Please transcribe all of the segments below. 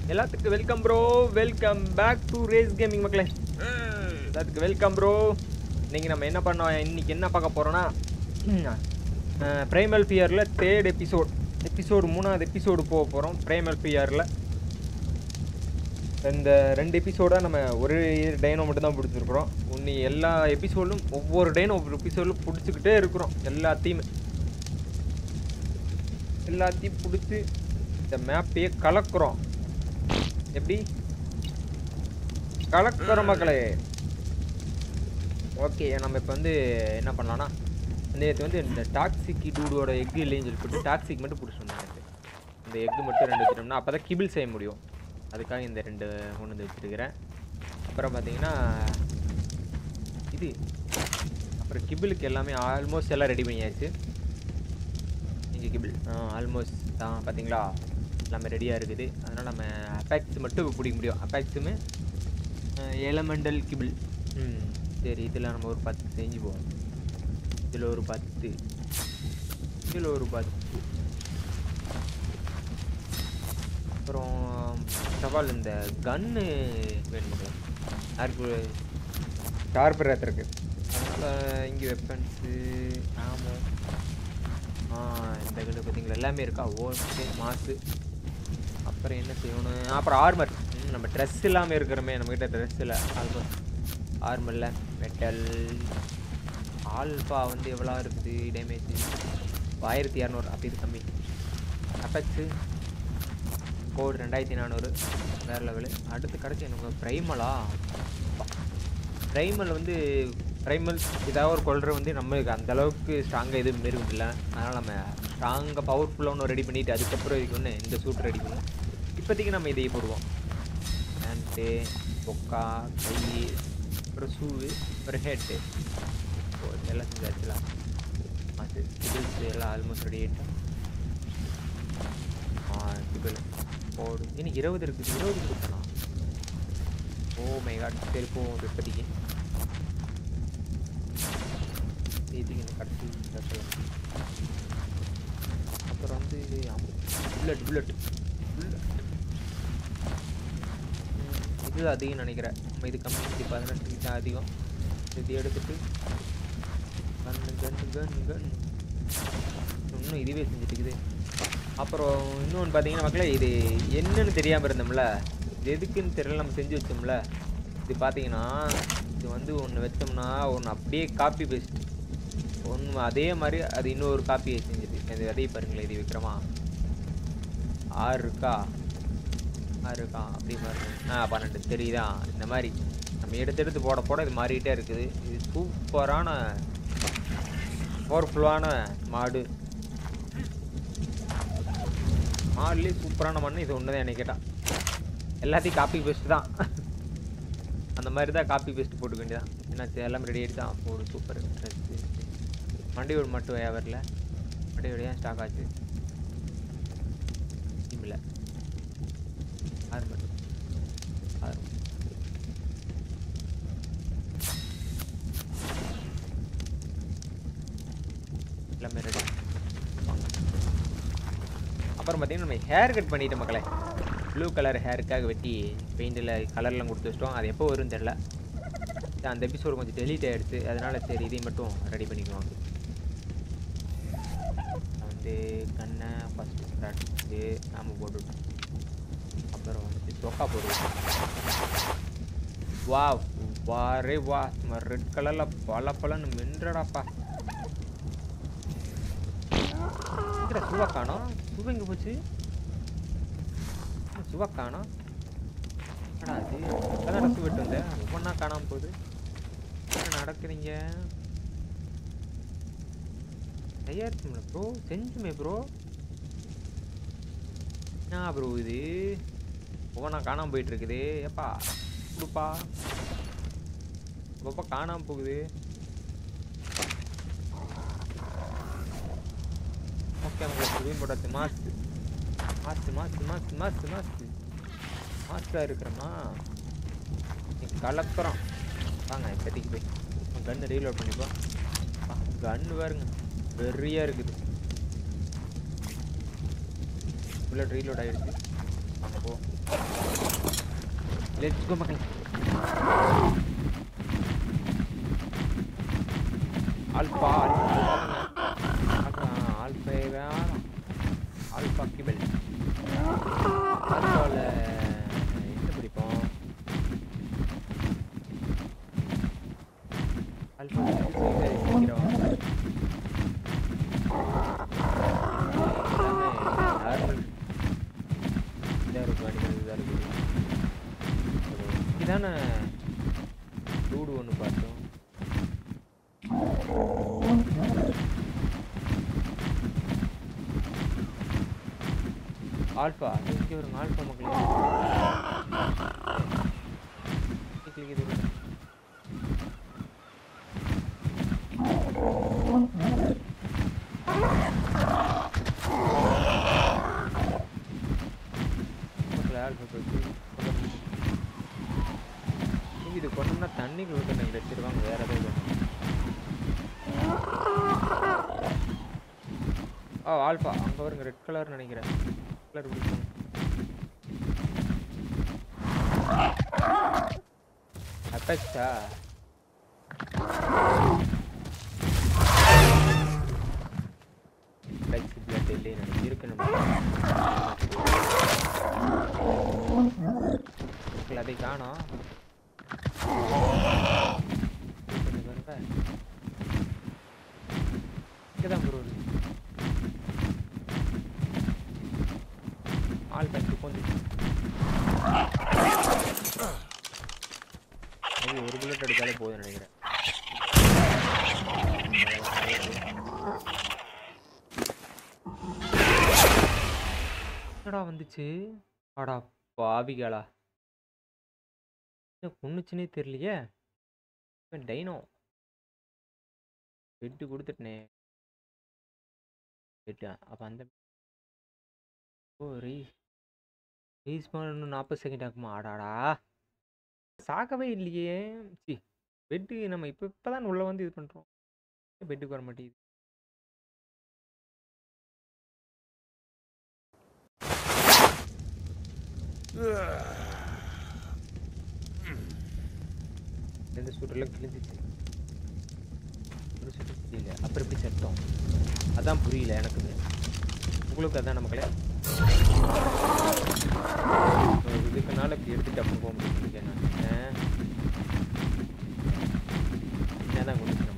எல்லாத்துக்கும் welcome bro welcome back to race gaming மக்களே எல்லாத்துக்கும் வெல்கம் ப்ரோ இன்னைக்கு நம்ம என்ன பண்ணோம் இன்னைக்கு என்ன பார்க்க போறோம்னா பிரைமல் ஃபியரில் தேர்ட் எபிசோட் எபிசோடு மூணாவது எபிசோடு போக போகிறோம் பிரைமல் ஃபியரில் இந்த ரெண்டு எபிசோடாக நம்ம ஒரு டைனோ மட்டும் தான் பிடிச்சிருக்கிறோம் இன்னி எல்லா எபிசோடும் ஒவ்வொரு டைனும் ஒவ்வொரு எபிசோடில் பிடிச்சிக்கிட்டே இருக்கிறோம் எல்லாத்தையுமே எல்லாத்தையும் பிடிச்சி இந்த மேப்பையே கலக்குறோம் எப்படி கலக்குற மக்களே ஓகே நம்ம இப்போ வந்து என்ன பண்ணலாம்னா நேற்று வந்து இந்த டாக்ஸிக் டூடோட எக் இல்லைன்னு சொல்லி போட்டு டாக்ஸிக் மட்டும் பிடிச்சிட்டு நேற்று இந்த எக்கு மட்டும் ரெண்டு வச்சுட்டோம்னா அப்போ தான் கிபிள் செய்ய முடியும் அதுக்காக இந்த ரெண்டு கொண்டு வந்து வச்சுருக்கிறேன் அப்புறம் பார்த்தீங்கன்னா இது அப்புறம் கிபிளுக்கு எல்லாமே ஆல்மோஸ்ட் எல்லாம் ரெடி பண்ணியாச்சு இங்கே கிபிள் ஆல்மோஸ்ட் தான் பார்த்தீங்களா எல்லாமே ரெடியாக இருக்குது அதனால் நம்ம அபேக்ஸ் மட்டும் பிடிக்க முடியும் அபேக்ஸுமே எலமெண்டல் கிபிள் ம் சரி இதில் நம்ம ஒரு பத்து செஞ்சு போவோம் இதில் ஒரு பத்து இதில் ஒரு பத்து அப்புறம் சவால் இந்த கன்னு வேணும் யாருக்கு ஷார்பர் இருக்கு அதனால் இங்கே வெப்பன்ஸு ஆமாம் ஆ இந்த கன்று பார்த்தீங்களா எல்லாமே இருக்கா ஓகே மாசு அப்புறம் என்ன செய்யணும் அப்புறம் ஆர்மர் நம்ம ட்ரெஸ் இல்லாமல் இருக்கிறோமே நம்மக்கிட்ட ட்ரெஸ் இல்லை ஆல்மோஸ்ட் ஆர்மரில் மெட்டல் ஆல்ஃபா வந்து எவ்வளோ இருக்குது டேமேஜ் ஆயிரத்தி இரநூறு அப்படி இது கம்மி அபெக்ஸு கோடு ரெண்டாயிரத்தி நானூறு வேறு லெவலு அடுத்து கிடச்சி எனக்கு ப்ரைமலா ப்ரைமல் வந்து ப்ரைமல் ஏதாவது ஒரு கொள்ற வந்து நம்மளுக்கு அந்த அளவுக்கு ஸ்ட்ராங்காக எதுவும் இருக்கும் இல்லை அதனால் நம்ம ஸ்ட்ராங்காக பவர்ஃபுல்லாக ஒன்று ரெடி பண்ணிவிட்டு அதுக்கப்புறம் இதுக்கு ஒன்று இந்த சூட் ரெடி பண்ணுவோம் இப்போதைக்கு நம்ம இதையே போடுவோம் பேண்ட்டு பொக்கா கை அப்புறம் ஷூவு அப்புறம் ஹெட்டு எல்லாம் செஞ்சாச்சுலாம் அது சிபிள்ஸ் எல்லாம் ஆல்மோஸ்ட் ரெடி ஆகிட்டோம் ஆ சிபிள் போடு இன்னும் இருபது இருக்குது இருபது கொடுத்தனா ஓ மை காட் சரி போவோம் இப்போதைக்கு இதுக்கு கடைசி சொல்லலாம் அப்புறம் வந்து புல்லட் புல்லட் புல்லட் இது அதிகம் நினைக்கிறேன் நம்ம இது கம்மி இது பதினெட்டு இது அதிகம் இது எடுத்துட்டு கன்னு கன்னு கன்னு கன்னு இன்னும் இதுவே செஞ்சுட்டு இருக்குது அப்புறம் இன்னொன்று பார்த்தீங்கன்னா மக்களே இது என்னன்னு தெரியாமல் இருந்தோம்ல இது எதுக்குன்னு தெரியல நம்ம செஞ்சு வச்சோம்ல இது பார்த்தீங்கன்னா இது வந்து ஒன்று வச்சோம்னா ஒன்று அப்படியே காப்பி பேஸ்ட் ஒன்று அதே மாதிரி அது இன்னொரு காப்பியை செஞ்சுது அது அதே பாருங்களேன் இது விக்ரமா ஆறு இருக்கா ஆறு இருக்கா அப்படி மாதிரி ஆ பன்னெண்டு தெரியுதா இந்த மாதிரி நம்ம எடுத்து எடுத்து போட போட இது மாறிக்கிட்டே இருக்குது இது சூப்பரான பவர்ஃபுல்லான மாடு மாடுலேயே சூப்பரான மண் இது ஒன்று தான் என்ன கேட்டால் எல்லாத்தையும் காப்பி பேஸ்ட் தான் அந்த மாதிரி தான் காப்பி பேஸ்ட் போட்டுக்க வேண்டியதான் என்னாச்சு எல்லாம் ரெடி ஆகிட்டு தான் போடு சூப்பர் ட்ரெஸ்ஸு மண்டியோடு மட்டும் ஏன் வரல மண்டியோடு ஏன் ஸ்டாக் ஆச்சு இல்லை ஆறு மட்டும் ஆறு எல்லாமே ரெடி அப்புறம் பார்த்தீங்கன்னா நம்ம ஹேர் கட் பண்ணிட்டோம் மக்களே ப்ளூ கலர் ஹேருக்காக வெட்டி பெயிண்டில் கலர்லாம் கொடுத்து வச்சிட்டோம் அது எப்போ வரும்னு தெரில அந்த எபிசோடு கொஞ்சம் டெலீட் ஆகிடுச்சு அதனால் சரி இதையும் மட்டும் ரெடி பண்ணிக்குவாங்க வந்து கண்ணை ஃபஸ்ட்டு ஸ்டார்ட்டு நாம போட்டுவிட்டோம் அப்புறம் வந்து சொக்கா போடுவோம் வா வாரே வா சும்மா ரெட் கலரில் பல பலன்னு மின்றடாப்பா சுவா காணோம் சுவ எங்கே போச்சு சுவா காணோம் அடா அது அதான் ரசு விட்டு வந்தேன் ஒவ்வொன்றா காணாமல் போகுது என்ன நடக்குறீங்க தயாரிச்சுங்களா ப்ரோ செஞ்சுமே ப்ரோ என்ன ப்ரோ இது ஒவ்வொன்றா காணாமல் போயிட்டு இருக்குது ஏப்பா கொடுப்பா அப்பப்போ காணாமல் போகுது ஓகே நமக்கு சுவீன் போட்டாச்சு mask mask mask mask mask mask மாஸ்காக இருக்கிறோமா நீ கலக்கிறோம் வாங்க இப்போதைக்கு போய் கன்று ரீலோட் பண்ணிப்போம் கன்று பாருங்க வெறியாக இருக்குது புல்லட் ரீலோட் ஆகிடுச்சு வாங்க போ லெட்ஸ் கோ மக்களே ஆல்பா ஆல்பா ஆல்பா வேணாம் ஆல்பா கிபிள் ஆல்பாவில் என்ன பிடிப்போம் ஆல்பா சீக்கிரம் நார்மல் இதாக இருக்கும் அடிக்கிறது இதாக இருக்குது இதானே டூடு ஒன்று பார்த்தோம் ஆல்ஃபா இங்கே வருங்க ஆல்ஃபா மக்களே கிளிக் இது விடுங்க. மக்களே ஆல்ஃபா போயிட்டு நீங்க இது கொண்டோம்னா தண்ணிக்குள்ள விட்டு நீங்கள் வச்சிருவாங்க வேற எதாவது ஆ ஆல்ஃபா அங்கே வருங்க ரெட் கலர் நினைக்கிறேன் கலர் பிடிக்கும் அபெக்ஸா அபெக்ஸ் பிளட் இல்லை எனக்கு இருக்கு நம்ம மக்கள் அதை காணோம் இங்கதான் ப்ரோ ஆள் பேங்க் கொஞ்சம் அது ஒரு புல்லட் அடிச்சாலே போதும் நினைக்கிறேன் என்னடா வந்துச்சு அடா பாவிகளா என்ன கொன்னுச்சுன்னே தெரியலையே இவன் டைனோ பெட்டு கொடுத்துட்டனே பெட்டு அப்போ அந்த ஓ ரீ ரீஸ்பான் இன்னும் நாற்பது செகண்ட் ஆகுமா ஆடாடா சாக்கவே இல்லையே சி பெட்டு நம்ம இப்போ இப்போ தான் உள்ளே வந்து இது பண்ணுறோம் பெட்டுக்கு வர மாட்டேங்குது இந்த சூட்டெல்லாம் கிழிஞ்சிச்சு ஒரு சுட்டு புரியல அப்புறம் எப்படி சத்தம் அதான் புரியல எனக்கு உங்களுக்கு அதான் நமக்களே இதுக்குனால இப்படி எடுத்துட்டு அப்புறம் போக முடியும் நான் என்னதான் கொண்டு நம்ம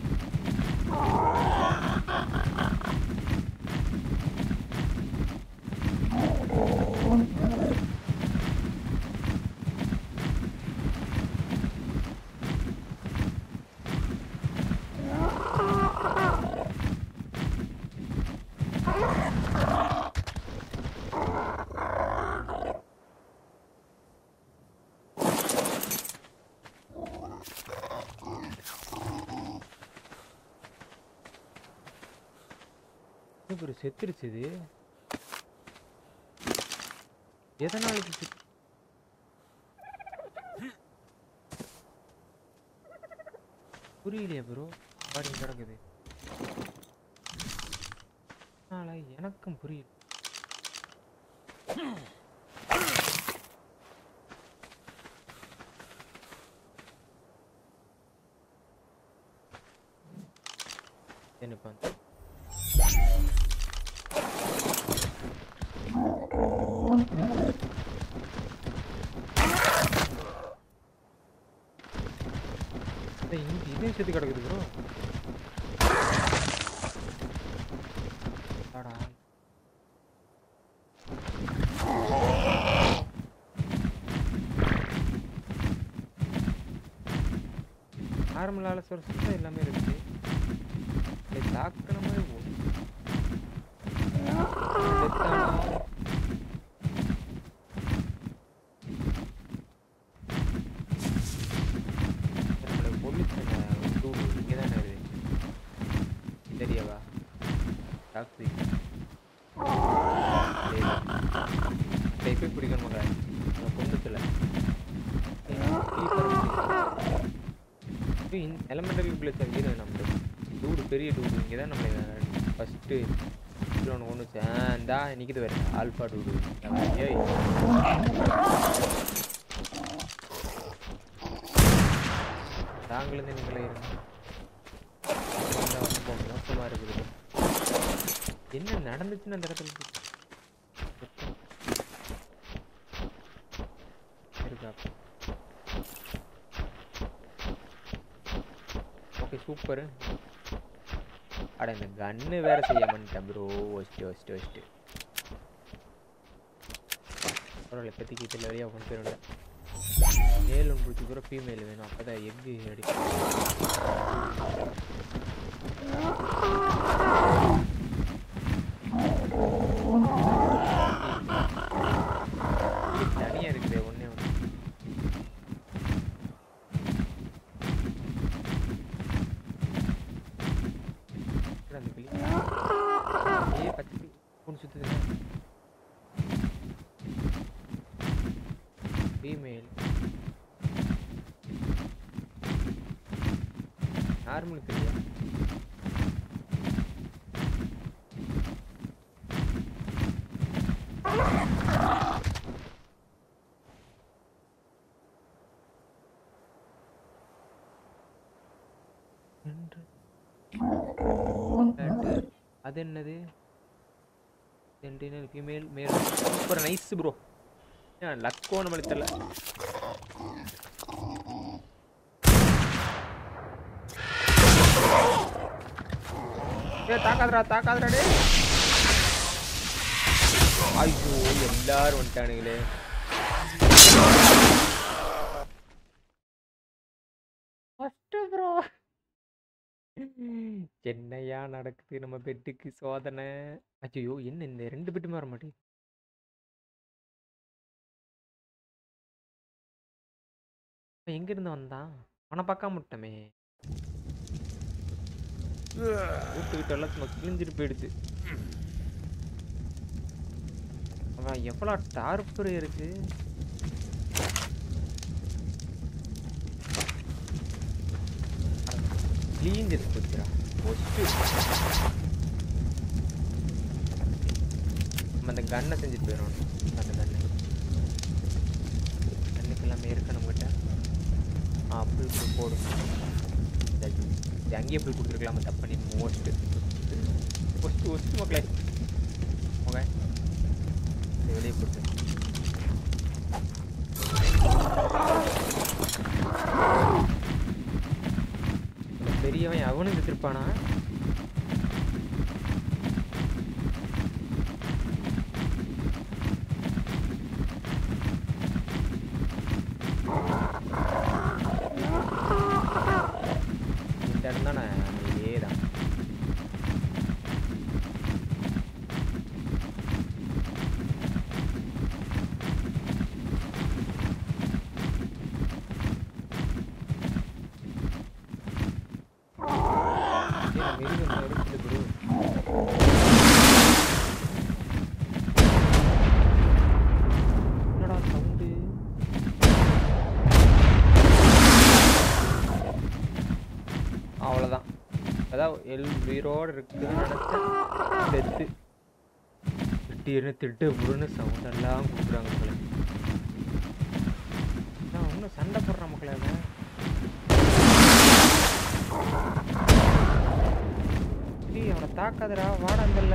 ஒரு செத்துருச்சு இது எதனால இது செத்து- புரியலையே ப்ரோ பாடி கிடக்குது அதனால எனக்கும் புரியல எனக்கு வந்து டேய், இங்க இதே செத்து கிடக்குது ப்ரோ ஆடா நார்மலால சோர்ஸ் எல்லாமே இருக்கு டேய், தாக்குன மாதிரி ஓ- செத்தானா? நம்மளை கொல்லுச்சுங்க ஒரு டூடு இங்கே தானே இருக்குது சரியாவா டாக்ஸி டைப்பே பிடிக்கணும் மக நான் கொண்டுக்கல எலமெண்டரி பிளேஸ் இரு நம்ம டூடு பெரிய டூடு இங்கே தான் நம்மளை ஃபஸ்ட்டு ஒன்று ஒன்று இந்தா நிற்கிது வேறு ஆல்ஃபா டூடு ஏய் தாங்களும் நீங்களே இருங்க வந்தா வந்து போ, மோசமா இருக்குது என்ன நடந்துச்சுன்னு அந்த இடத்துல இருக்கா ஓகே சூப்பர் அட இந்த கன்னு வேற செய்ய மாட்டேன் ப்ரோ ஒஸ்ட்டு ஒஸ்ட்டு ஒஸ்ட்டு பரவாயில்ல இப்போதைக்கு இதில் வழியாக கொண்டு போயிடும் மேல் ஒன்று பிடிச்சி கூட ஃபீமேல் வேணும் அப்போ தான் எக்கு அடிக்கும் தனியாக இருக்குது ஒன்றே ஒன்று என்னடா அந்த கிளி ஏ பச்சை கிளி பொண்ணு சுற்றுது ஃபீமேல் நார்மல் கிளியா என்று That- அது என்னது sentinel female male super nice bro ஏன் லக்கோ நம்மளுக்கு தெரியல ஏ தாக்காதடா தாக்காதடா டே ஐயோ எல்லாரும் வந்துட்டானுங்களே ஃபஸ்ட்டு ப்ரோ என்னையா நடக்குது நம்ம பெட்டுக்கு சோதனை ஐயோ என்ன இந்த ரெண்டு பெட்டுமே வர மாட்டேங்குது அவன் எங்கிருந்து வந்தான் அவனை பார்க்காம விட்டமே வீட்டுக்கிட்ட எல்லாம் சும்மா கிழிஞ்சிட்டு போயிடுச்சு அவன் எவ்வளோ டார்பர் இருக்கு கிளீஞ்சது போச்சுடா ஒஸ்ட்டு நம்ம அந்த கன்னை செஞ்சுட்டு போயிடணும் அந்த கன்னு கண்ணுக்கு எல்லாமே இருக்கு நம்மகிட்ட ஆ புல் புல் போடும் சரி, இது அங்கேயே போய் கொடுத்துருக்கலாமா தப்பு பண்ணி மோஸ்ட்டு ஒஸ்ட்டு ஒஸ்ட்டு மக்களே ஓகே இதை வெளியே போட்டு இந்த பெரியவன் அவனும் செத்துருப்பானா இந்த இடம் தானே இதே தான் மிருகம் இருக்குது ப்ரோ என்னடா சவுண்டு அவ்வளோதான் அதான் எல் உயிரோடு இருக்குதுன்னு நினச்சேன் செத்து திடீர்னு திட்டு புருன்னு சவுண்ட் எல்லாம் கொடுக்குறாங்க மக்களை நான் இன்னும் சண்டை போடுறான் மக்களை அவன் டேய் அவனை தாக்காதடா வாடா அந்தல்ல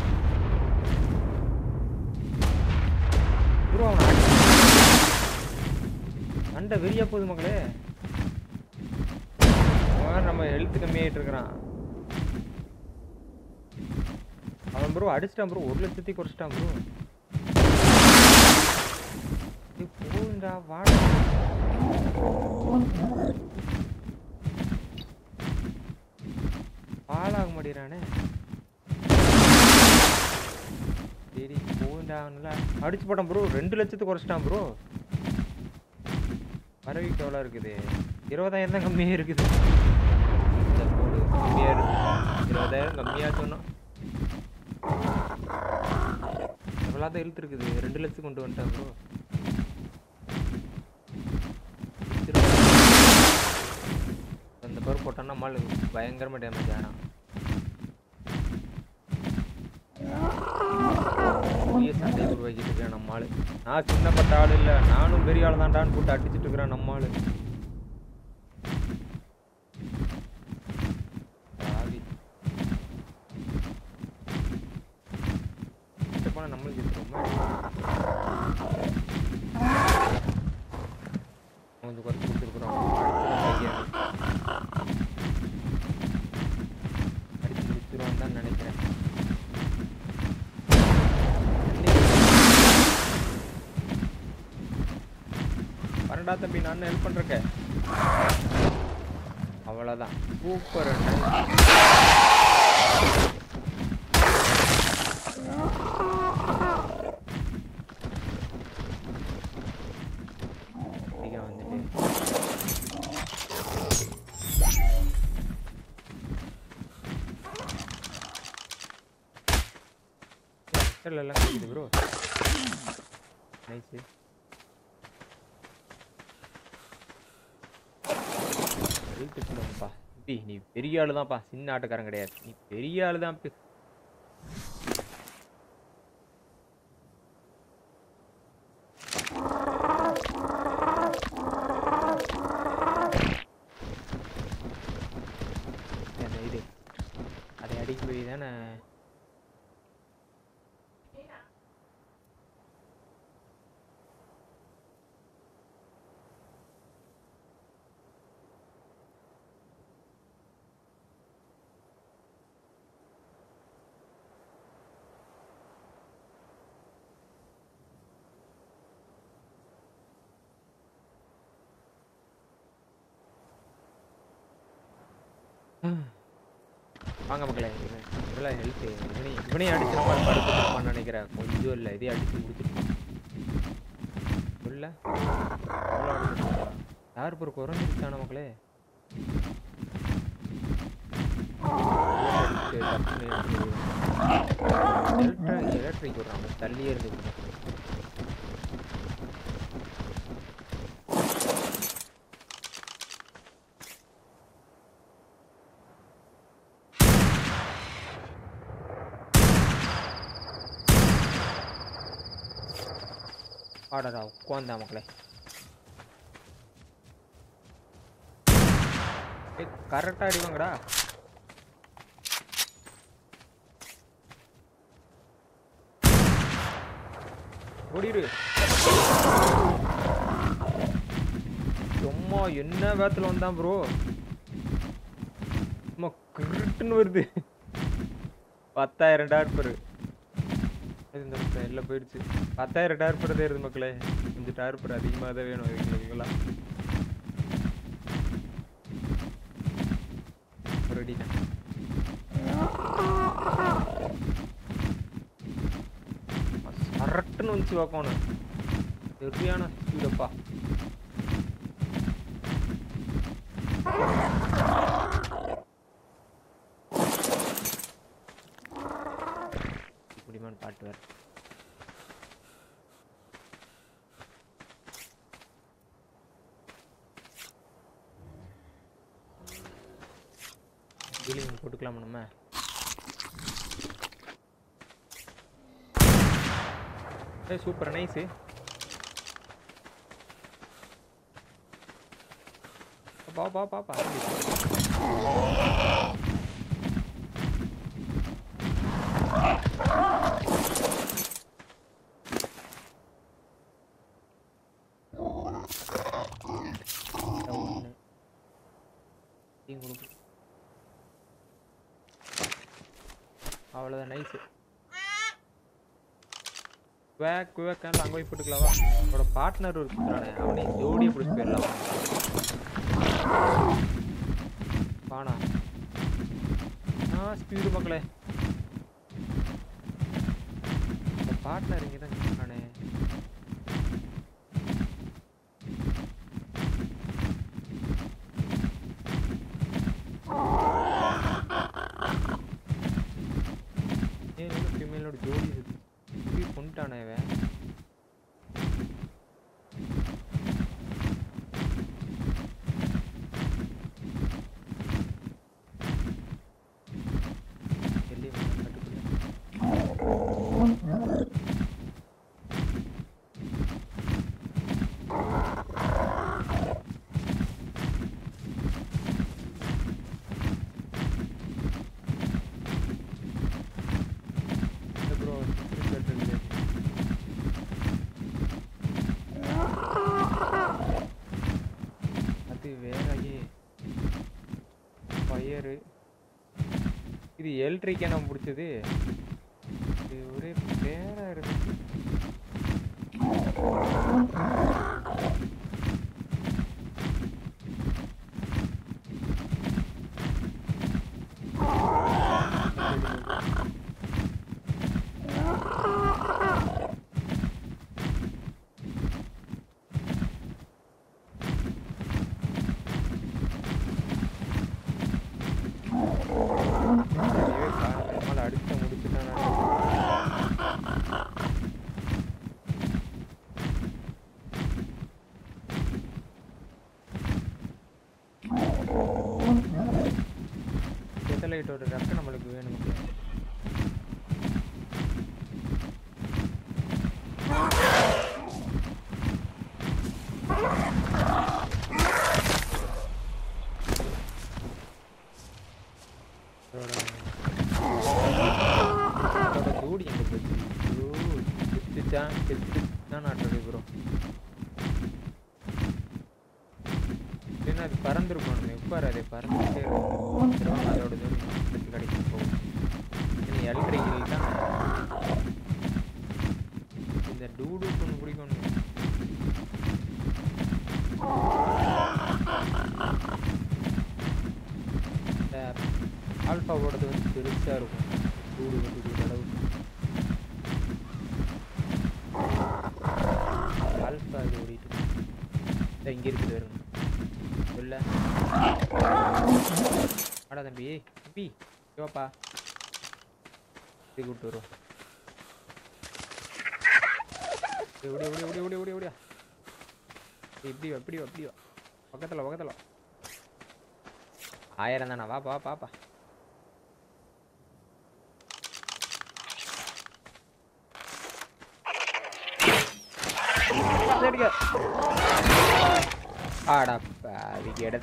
ப்ரோ அவனை அடி சண்டை வெறியா போகுது மக்களே அவன் நம்ம ஹெல்த் கம்மியாயிட்டு இருக்கிறான் அவன் ப்ரோ அடிச்சிட்டான் ப்ரோ ஒரு லட்சத்தி குறைச்சிட்டான் ப்ரோ போகுண்டா வாடா பாலாக மாட்டேறானே சரி போகுண்டாங்கல்ல அடிச்சு போட்டான் ப்ரோ ரெண்டு லட்சத்துக்கு குறைச்சிட்டான் ப்ரோ பறவைக்கு எவ்வளோ இருக்குது இருபதாயிரம் தான் கம்மியாக இருக்குது இந்த போடு கம்மியாக இருக்கு இருபதாயிரம் கம்மியாக சொன்னோம் எவ்வளோ தான் இழுத்து இருக்குது ரெண்டு லட்சம் கொண்டு வந்துட்டான் ப்ரோ அந்த பவர் போட்டோன்னா மால் பயங்கரமாக டேமேஜ் ஆனால் பெரிய சண்டையை உருவாக்கிட்டு இருக்கிறேன் நம்ம ஆளு நான் சின்னப்பட்ட ஆள் இல்லை நானும் பெரிய ஆள் தான்டான்னு போட்டு அடிச்சிட்டு இருக்கிறேன் நம்ம ஆளு பாவி. கிட்ட போனா நம்மளுக்கு எத்துருவோமா கொஞ்சம் குறைச்சி கொடுத்துருக்குறோம் அடிச்சு முடிச்சிருவான்னு தான் நினைக்கிறேன் வரண்டா தம்பி நான் ஹெல்ப் பண்றேன் அவ்வளோதான் சூப்பர் வந்துட்டு ஹாஸ்டல் எல்லாம் கிடைக்குது ப்ரோ நைஸு எழுத்துக்கணும்ப்பா தம்பி நீ பெரிய ஆளு தான்ப்பா சின்ன ஆட்டக்காரன் கிடையாது நீ பெரிய ஆளு தான் அந்த இது அதை அடிக்க போய் தானே வாங்க மக்களே இவன் இவெல்லாம் ஹெல்த்து இவனே இவனே அடிச்சு நம்ம படுத்துப்பான்னு நினைக்கிறேன் கொஞ்சம் இல்லை இதே அடிச்சு முடிச்சுட்டு இல்ல யார் பொறு குறைஞ்சிருச்சான மக்களே எலக்ட்ரிக் விடுறாங்க தள்ளியே இருந்து ஆடரா உட்காந்தா மக்களே ஏய் கரெக்டாக அடிவாங்கடா ஓடிடு சும்மா என்ன வேத்துல வந்தான் ப்ரோ சும்மா கிருட்டுன்னு வருது பத்தாயிரம் டார்பர் இந்த எல்லாம் போயிடுச்சு பத்தாயிரம் டார்பர் தேருது மக்களே கொஞ்சம் டார்பர் அதிகமாக தான் வேணும் எங்களுக்குலாம் ஒரு அடி தான் கரெக்டுன்னு வந்துச்சு பார்க்கணும் சரியான ஸ்பீடப்பா முடியுமான்னு பாட்டு வேறு ஹீலிங் போட்டுக்கலாமா நம்ம ஏ சூப்பர் நைஸு பா பா பா பா அவ்வளோதான் நைஸு குவேக் குவேக்கான அங்கே போய் போட்டுக்கலாவா அவனோட பார்ட்னர் இருக்கிறானே அவனை ஜோடியை பிடிச்சி போயிடலாம் வாணா ஆ ஸ்பீடு மக்களே பார்ட்னர் இங்கே தான் இருக்கானே ஏன் ஃபீமேலோட ஜோடி இருக்கு இப்படி கொண்டுட்டானே இவன் எல்லி வந்து கட்டுக்குள்ள. டியரு இது எல்ட்ரிக்கே நம்ம பிடிச்சது இது ஒரே பேரா இருக்கு நிறையவே காணும் நம்மளால அடிச்சு முடிச்சுட்டான் செட்டலைட்டோட ரெக்க நம்மளுக்கு வேணும் அதோட அதோட ஜோடி எங்க போச்சு ஐயோ செத்துச்சான் செத்துச்சான் ஆட்டோட ப்ரோ ஏன்னா அது பறந்துருக்கும் நம்ம எப்பாரு அது பறந்துட்டே இருக்கும் சரி வாங்க, அதோட ஜோடி எடுத்து கிடைக்கும் போகும் இனி எலக்ட்ரிக்கல் தான் இந்த டூடு ஒன்று பிடிக்கணும் இந்த ஆல்ஃபாவோடது வந்து பெருசாக இருக்கும் டூடு வந்து ஒரு அளவுக்கு ஆல்ஃபா இது ஓடிட்டு இருக்கு. இதோ இங்கே இருக்குது வருங்க சொல்ல ஆடா தம்பி தம்பி யோப்பா இது கூப்பிட்டு வருவோம் ஏய், ஓடி ஓடி ஓடி ஓடி ஓடி ஓடியா ஏய், இப்படி வா இப்படி வா இப்படி வா பக்கத்தில் பக்கத்தில் வா. ஆயிரம் தானே வா பா பாப்பா அடிக்க ஆடா பாவி எட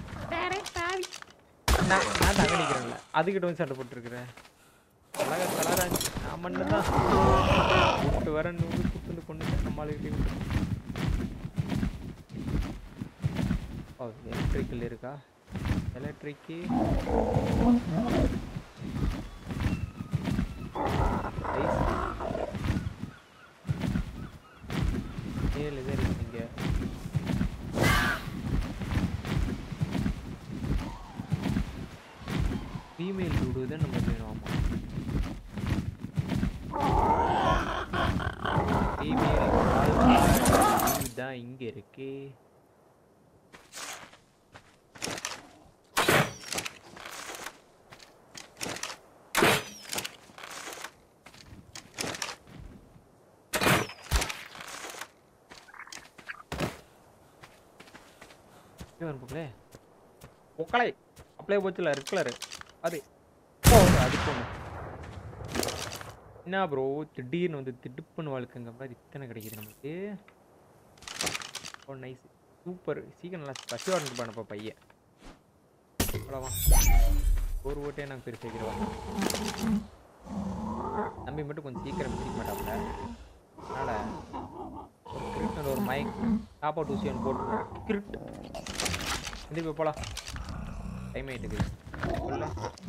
நான் நான் தங்க நிற்கிறேன்ல அதுக்கிட்ட வந்து சண்டை போட்டுருக்குறேன் அழகா கலரா நான் மட்டும்தான் விட்டு வர நூறு குத்துந்து கொண்டு நம்மளுக்கிட்டே விட்டு ஓ எலக்ட்ரிக்கல் இருக்கா எலக்ட்ரிக்கு ஏழு இது இருக்கு இங்க ஃபீமேல் டூடு தான் நம்ம வேணும் ஆமா ஃபீமேல் தான் இங்க இருக்கு பொக்கலே பொக்கலை அப்படியே போச்சுல ரெட் கலரு அது ஓ அது போங்க என்ன ப்ரோ திடீர்னு வந்து திடுப்புன்னு வாழ்க்கைங்க மாதிரி இத்தனை கிடைக்குது நமக்கு ஓ நைஸ் சூப்பர் சீக்கிரம் நல்லா பசி வாரண்ட் பண்ணப்பா பையன் அவ்வளோவா ஒரு ஓட்டே நாங்கள் பெருசு வைக்கிறோம் தம்பி மட்டும் கொஞ்சம் சீக்கிரம் பிடிக்க மாட்டாப்புல அதனால் ஒரு கிரிட் ஒரு மைக் சாப்பாட்டு ஊசி ஒன்று போட்டு கிரிட் எந்திரிப்போ போகலாம் டைம் ஆகிட்டு சொல்ல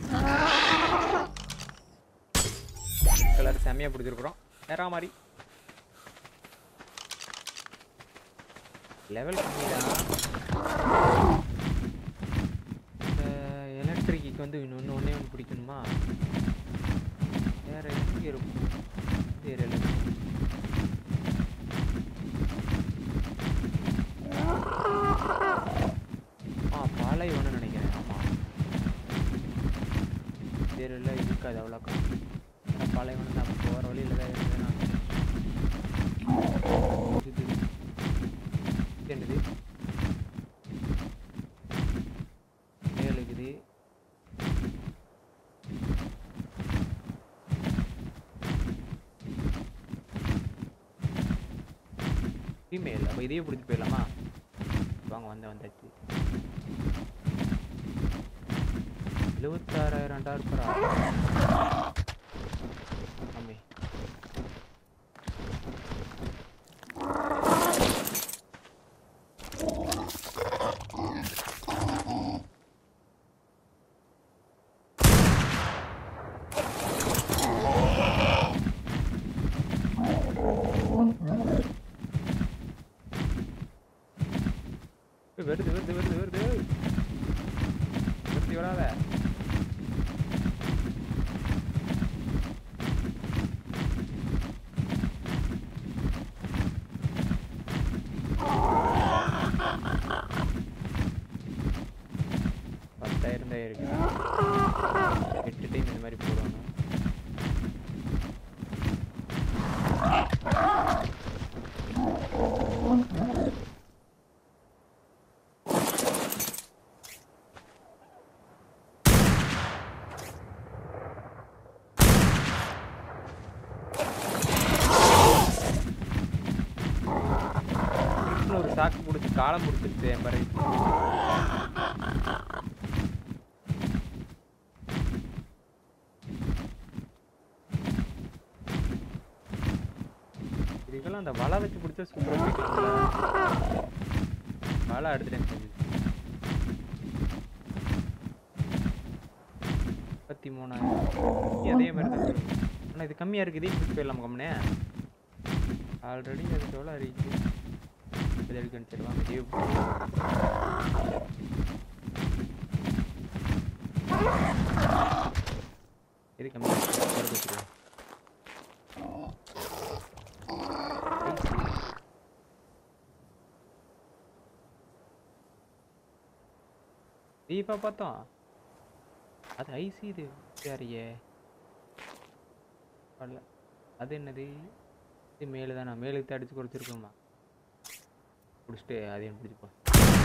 கலர் செம்மையாக பிடிச்சிருக்குறோம் வேற மாதிரி லெவல் கம்மி தான் எலக்ட்ரிக்கு வந்து இன்னொன்று ஒன்றே ஒன்று பிடிக்கணுமா வேற எங்கே இருக்கும் இந்த ஏரியாவில் இருக்கும் ஆ பாலைவனம் நினைக்கிறேன் ஆமாம் தெருவில் இருக்காது அவ்வளோக்கா பாலைவனம் தான் போகிற வழியில் தான் இருந்தேன் நான் இது இது என்னது மேல இருக்குது ஃபீமேல் அப்போ இதையே பிடிச்சி போயிடலாமா வாங்க வந்த வந்தாச்சு எழுபத்தாறாயிரம் டாலர் பரா ஆமே ஏய், வருது வருது வருது வருது வருத்தி வராத பத்தாயிரம் தான் இருக்கு எட்டு டைம் இந்த மாதிரி போடுவாங்க ஒரு சாக்கு பிடிச்சி காலம் பிடிச்சிருச்சு என் பிறகு இதுக்கெல்லாம் அந்த வலை வச்சு பிடிச்சா சூப்பராக பிடிக்கலாம் வலை எடுத்துட்டேன் செஞ்சு முப்பத்தி மூணாயிரம் இங்கேயும் அதே மாதிரி தான் வரும். ஆனா இது கம்மியாக இருக்குது இதே பிடிச்சி போயிடலாம் கம்னே ஆல்ரெடி அது எவ்வளோ அறிவிச்சு இது எடுக்க அனுப்பிச்சிடுவாங்க இதே இது கம்மியாக வச்சுருவோம் தீபா பார்த்தோம் அது ஐசி இது யாரையே வரல அது என்னது இது மேலே தானே மேலுக்கு அடிச்சு கொடுத்துருக்கோமா பிடிச்சிட்டு அதையும் பிடிச்சிப்போம்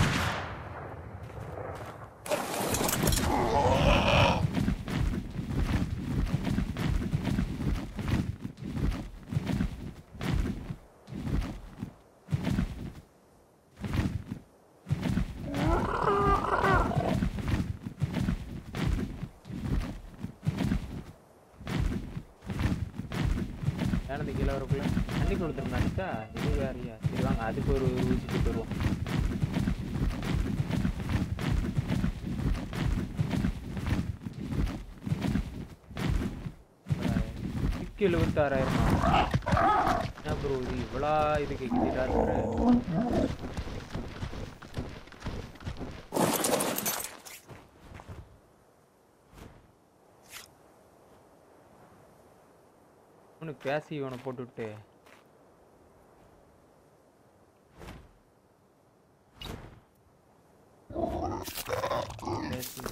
ஏனது கீழே வரக்குள்ள தண்ணி கொடுத்துருந்தானுக்கா இது வேறையா சரி வாங்க அதுக்கு ஒரு ஊசி போட்டு வருவோம் சிக்கு எழுபத்தாறாயிரமா என்ன ப்ரோ இது இவ்வளோ இது கேட்குறா ஒன்று பேசி இவனை போட்டுவிட்டு பேசி.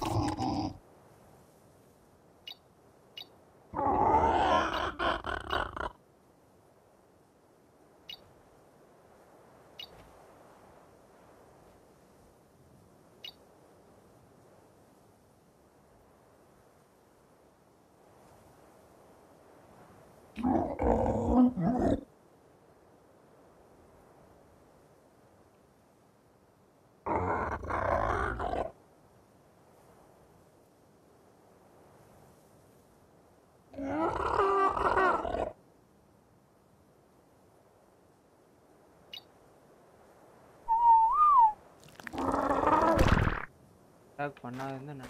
அட்டாக் பண்ணாதுன்னு நான்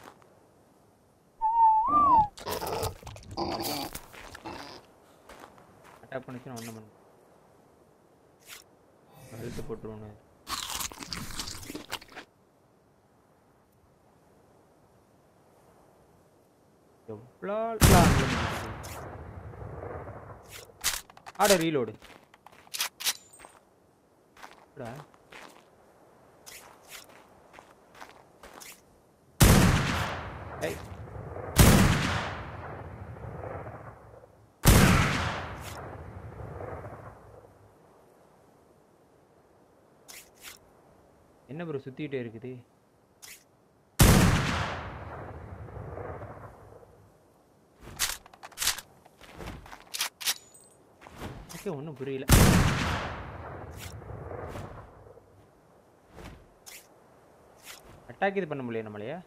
அட்டாக் பண்ணிச்சுன்னா ஒன்றும் பண்ண அழுத்து போட்டுருவோன்னு எவ்வளோ ஆட ரீலோடு ஏய் என்ன ப்ரோ சுத்திட்டே இருக்குது ஓகே ஒன்றும் புரியல அட்டாக் இது பண்ண முடியல நம்மளையா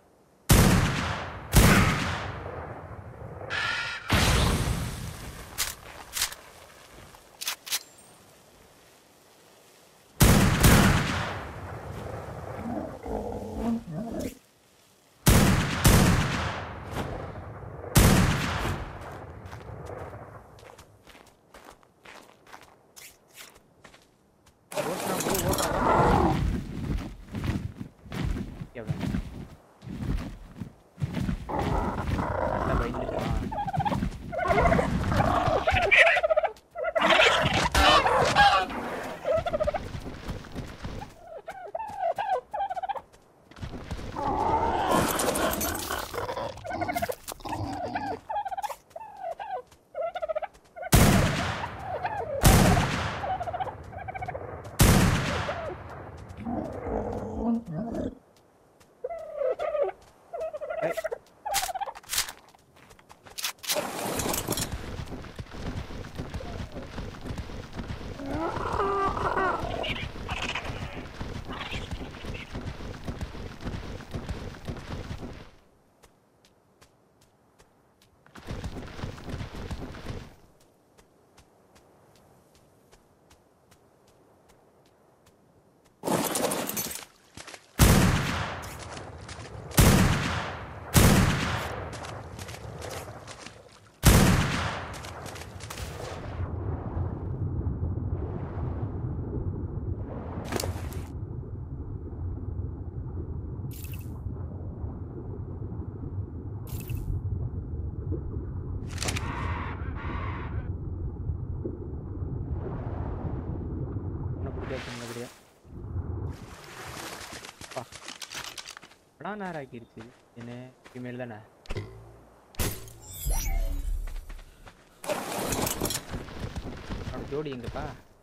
ஓட்டுறான் bro, ஓட்டுறான். ஏய். உன்னை பிடிக்காது மாதிரியா பா படா நேரம் ஆக்கிருச்சு என்ன இனிமேல் தானே அவனோட ஜோடி எங்கப்பா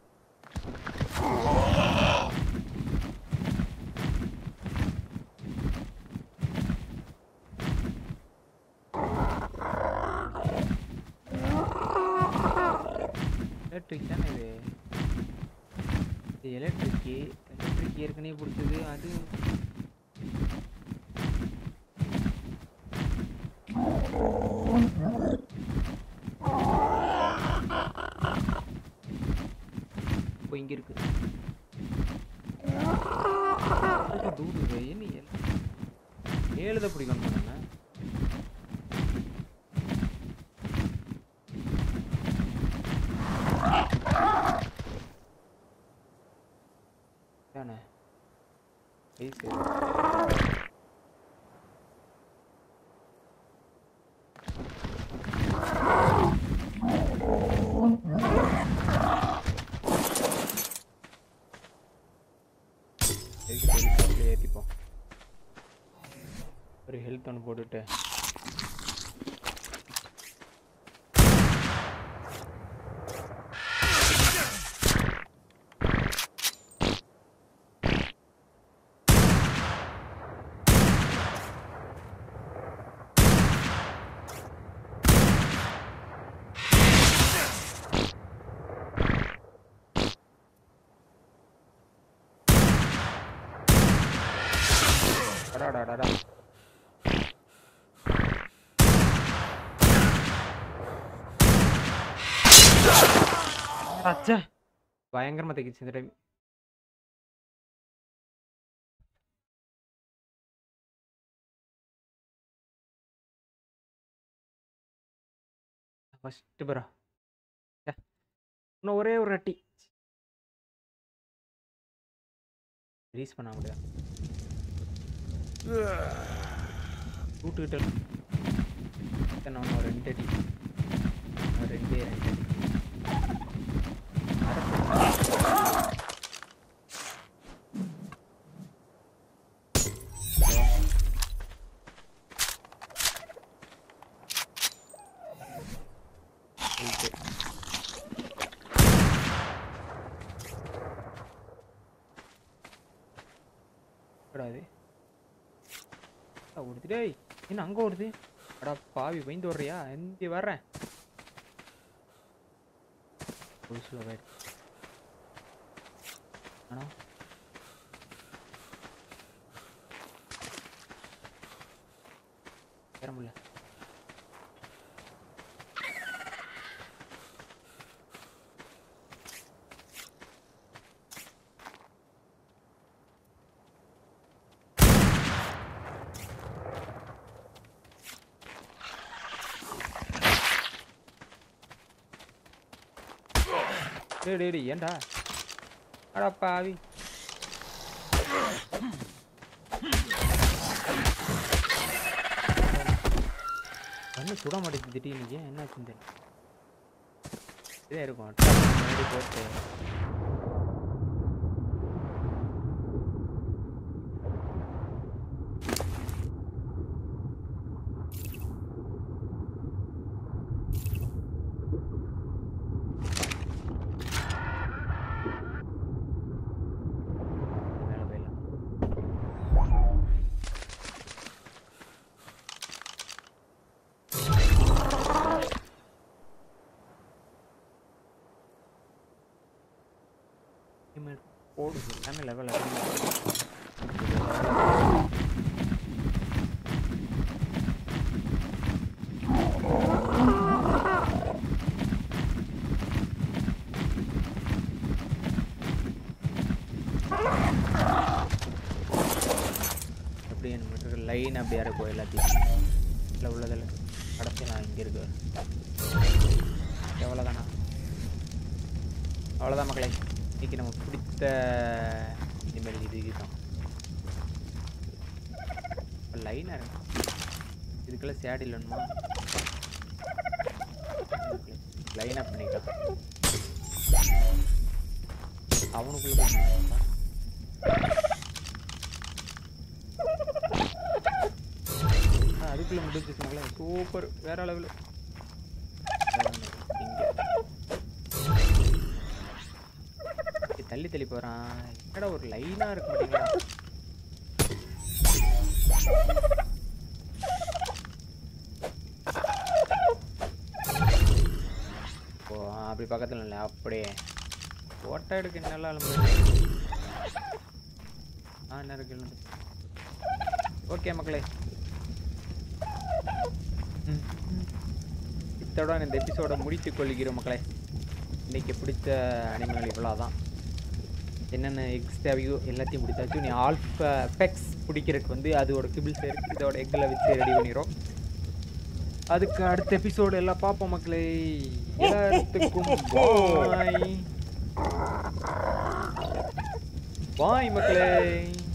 எலக்ட்ரிக் தானே இது இது எலக்ட்ரிக்கு எலக்ட்ரிக் ஏற்கனவே பிடிச்சது அது இப்போ இங்க இருக்கு அதுக்கு தூடு இது. என்ன எல்- ஏழுத பிடிக்கணும் நம்ம தானே ஐசு எதுக்கு ஹெலிகாப்டர்ல ஏற்றிப்போம் ஒரு ஹெல்த் ஒன்று போட்டுட்டு அடாடாடாடா அச்சா பயங்கரமா தைக்கிச்சு இந்த டைம் ஃபஸ்ட்டு ப்ரோ இன்னும் ஒரே ஒரு அட்டி ரீஸ் பண்ண முடியாது கூட்டுக்கிட்ட நான் இன்னும் ஒரு ரெண்டு அடி இன்னும் ரெண்டே ரெண்டு அடி Health. என்னடா இது அடா, ஓடுது டேய் என்ன அங்க ஓடுது அடா பாவி பயந்து ஓடுறியா எந்தி வர்றேன் ஒரு ஸ்லோ ஆனா ஏற முடியல டேய் டேய் டேய், ஏன்டா அடா பாவி கண்ணு சுட மாட்டேங்குது திடீர்னு ஏன் என்னாச்சுன்னு தெரியல இதே இருக்கும் டக்குனு முன்னாடி போட்டு மேலே போயிடலாம் போடு எல்லாமே லெவல் அதிகமாக அப்படியே நம்ம லைன் அப்படியே இருக்கும் எல்லாத்தையும் இல்லை உள்ளதில் கடைசி நான் இங்கே இருக்கு எவ்வளோதானா அவ்வளோதான் மக்களே இன்னைக்கு நமக்கு பிடித்த இனிமேல் இது இதுதான் லைனாக இருக்கு இதுக்கெல்லாம் சேட் இல்லைன்னுமா லைன் அப் பண்ணிக்கலாம் அவனுக்குள்ள போய் நின்னுட்டான். ஆ, அதுக்குள்ள முடிஞ்சிச்சுங்களே சூப்பர் வேற அளவில் தள்ளி தள்ளி போறான் என்னடா ஒரு லைனா இருக்க மாட்டீங்களா ஓ ஆ, அப்படி பக்கத்துல இல்லை அப்படியே ஃபோட்டோ எடுக்க என்னெல்லாம் ஆ என்ன இருக்கு ஓகே மக்களே ம், ம். இத்துடன் இந்த எபிசோட முடித்துக் கொள்கிறோம் மக்களே இன்னைக்கு பிடிச்ச அனிமல் இவ்வளோதான் என்னென்ன எக்ஸ் தேவையோ எல்லாத்தையும் பிடிச்சாச்சு நீ ஆல்ஃபா பெக்ஸ் பிடிக்கிறதுக்கு வந்து அதோட கிபிள் சேர்த்து இதோட எக்கில் வச்சு ரெடி பண்ணிடும் அதுக்கு அடுத்த எபிசோடு எல்லாம் பார்ப்போம் மக்களே எல்லாத்துக்கும் பாய் பாய் மக்களே